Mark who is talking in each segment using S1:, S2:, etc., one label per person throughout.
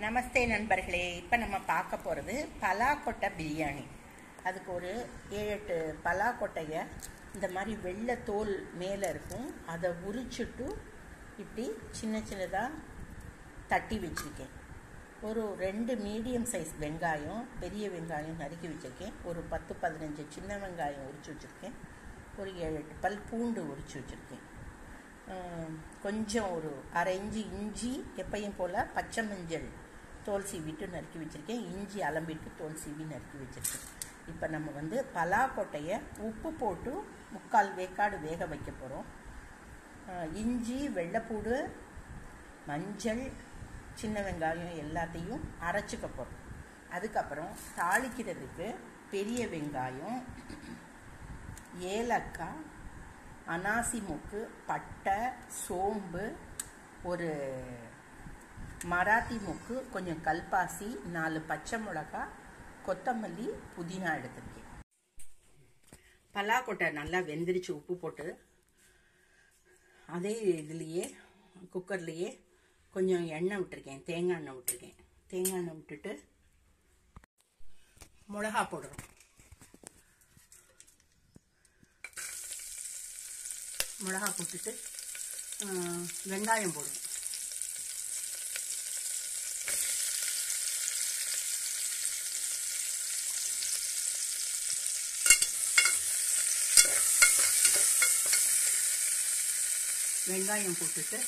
S1: நமஸ்தே நண்பர்களே இப்போ நம்ம பார்க்க போகிறது பலாக்கொட்டை பிரியாணி அதுக்கு ஒரு ஏழு எட்டு பலாக்கொட்டையை இந்த மாதிரி வெள்ளை தோல் மேலே இருக்கும் அதை உரிச்சுட்டு இப்படி சின்ன சின்னதாக தட்டி வச்சுருக்கேன் ஒரு ரெண்டு மீடியம் சைஸ் வெங்காயம் பெரிய வெங்காயம் நறுக்கி வச்சுருக்கேன் ஒரு பத்து பதினஞ்சு சின்ன வெங்காயம் உரிச்சு வச்சுருக்கேன் ஒரு ஏழு எட்டு பல் பூண்டு உரிச்சு வச்சுருக்கேன் கொஞ்சம் ஒரு அரை இஞ்சி இஞ்சி எப்பையும் போல் பச்சை மஞ்சள் தோல் சீவிட்டு நறுக்கி வச்சுருக்கேன் இஞ்சி அலம்பிட்டு தோல் சீவி நறுக்கி வச்சுருக்கேன் இப்போ நம்ம வந்து பலாக்கொட்டையை உப்பு போட்டு முக்கால் வேக்காடு வேக வைக்க போகிறோம் இஞ்சி வெள்ளைப்பூடு மஞ்சள் சின்ன வெங்காயம் எல்லாத்தையும் அரைச்சிக்க போகிறோம் அதுக்கப்புறம் தாளிக்கிறதுக்கு பெரிய வெங்காயம் ஏலக்காய் அனாசி மூக்கு பட்டை சோம்பு ஒரு மராத்தி மூக்கு கொஞ்சம் கல்பாசி நாலு பச்சை மிளகா கொத்தமல்லி புதினா எடுத்திருக்கேன் பலாக்கொட்டை நல்லா வெந்திரிச்சு உப்பு போட்டு அதே இதுலேயே குக்கர்லேயே கொஞ்சம் எண்ணெய் விட்டுருக்கேன் தேங்காய் எண்ணெய் விட்டுருக்கேன் தேங்காய் எண்ணெய் விட்டுட்டு மிளகா போடுறோம் மிளகா போட்டுட்டு வெங்காயம் போடுவோம் வெங்காயம் போட்டுட்டு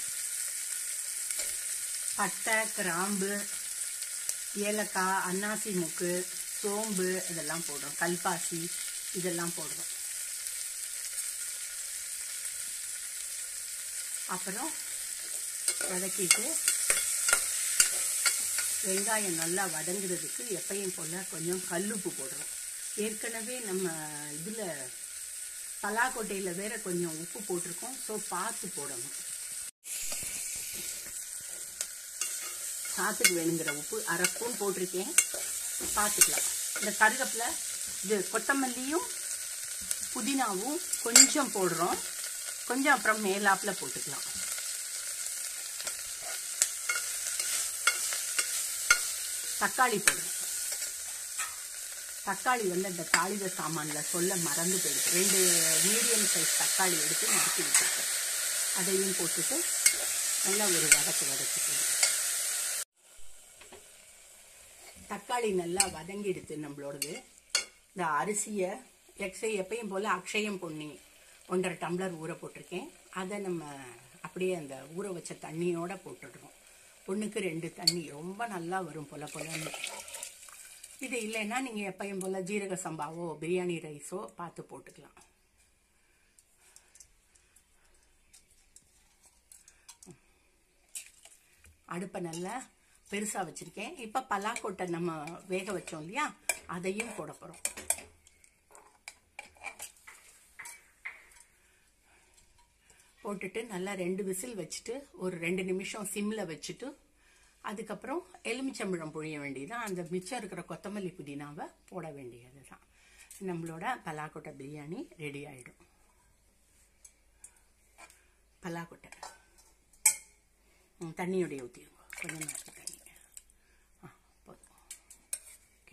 S1: பட்டை கிராம்பு ஏலக்காய் அன்னாசி மூக்கு சோம்பு இதெல்லாம் போடுறோம் கல்பாசி இதெல்லாம் போடுறோம் அப்புறம் வதக்கிட்டு வெங்காயம் நல்லா வதங்குறதுக்கு எப்பையும் போல் கொஞ்சம் கல்லுப்பு போடுறோம் ஏற்கனவே நம்ம இதில் பலாக்கொட்டையில் வேற கொஞ்சம் உப்பு போட்டிருக்கோம் ஸோ பார்த்து போடணும் சாத்துக்கு வேணுங்கிற உப்பு அரை ஸ்பூன் போட்டிருக்கேன் பார்த்துக்கலாம் இந்த கருகப்பில் இது கொத்தமல்லியும் புதினாவும் கொஞ்சம் போடுறோம் கொஞ்சம் அப்புறம் மேலாப்பில் போட்டுக்கலாம் தக்காளி போடுறோம் தக்காளி வந்து அந்த தாளித சாமானில் சொல்ல மறந்து போயிடுது ரெண்டு மீடியம் சைஸ் தக்காளி எடுத்து நறுக்கி வச்சுருக்கேன் அதையும் போட்டுட்டு நல்லா ஒரு வதக்கு வதக்கிட்டு தக்காளி நல்லா வதங்கிடுது நம்மளோடது இந்த அரிசியை எக்ஸை எப்பயும் போல் அக்ஷயம் பொன்னி ஒன்றரை டம்ளர் ஊற போட்டிருக்கேன் அதை நம்ம அப்படியே அந்த ஊற வச்ச தண்ணியோட போட்டுடுறோம் ஒன்றுக்கு ரெண்டு தண்ணி ரொம்ப நல்லா வரும் பொல பொலன்னு இது இல்லைன்னா நீங்கள் எப்பயும் போல் ஜீரக சம்பாவோ பிரியாணி ரைஸோ பார்த்து போட்டுக்கலாம் அடுப்பை நல்லா பெருசாக வச்சுருக்கேன் இப்போ பலாக்கொட்டை நம்ம வேக வச்சோம் இல்லையா அதையும் போட போகிறோம் போட்டுட்டு நல்லா ரெண்டு விசில் வச்சுட்டு ஒரு ரெண்டு நிமிஷம் சிம்மில் வச்சுட்டு அதுக்கப்புறம் எலுமிச்சம்பழம் புழிய வேண்டியதான் அந்த மிச்சம் இருக்கிற கொத்தமல்லி புதினாவை போட வேண்டியது தான் நம்மளோட பலாக்கொட்டை பிரியாணி ரெடி ஆகிடும் பலாக்கொட்டை தண்ணியோடைய ஊற்றிடுங்க கொஞ்சம் நேரத்துக்கு தண்ணி ஆ போதும் ஓகே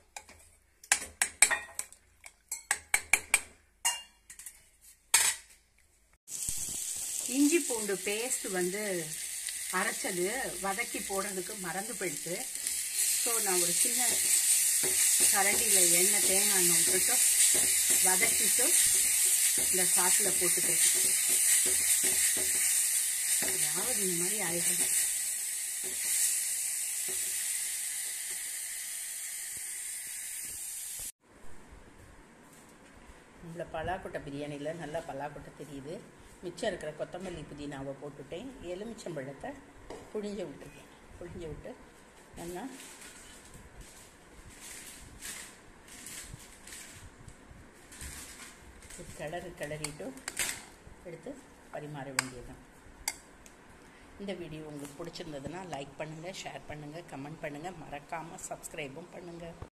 S1: இஞ்சி பூண்டு பேஸ்ட் வந்து அரைச்சது வதக்கி போடுறதுக்கு மறந்து போயிடுச்சு ஸோ நான் ஒரு சின்ன கரண்டியில் எண்ணெய் தேங்காய் எண்ணெய் விட்டுட்டு வதக்கிட்டு இந்த சாட்டில் போட்டுக்கிறேன் ஏதாவது இந்த மாதிரி ஆயிடுறேன் நம்மள பலாக்கொட்டை பிரியாணியில் நல்லா பலாக்கொட்டை தெரியுது மிச்சம் இருக்கிற கொத்தமல்லி புதினாவை போட்டுட்டேன் எலுமிச்சம்பழத்தை புழிஞ்ச விட்டுருக்கேன் புழிஞ்ச விட்டு நல்லா கிளறு கிளறிட்டு எடுத்து பரிமாற வேண்டியதுதான் இந்த வீடியோ உங்களுக்கு பிடிச்சிருந்ததுன்னா லைக் பண்ணுங்கள் ஷேர் பண்ணுங்கள் கமெண்ட் பண்ணுங்கள் மறக்காமல் சப்ஸ்கிரைபும் பண்ணுங்கள்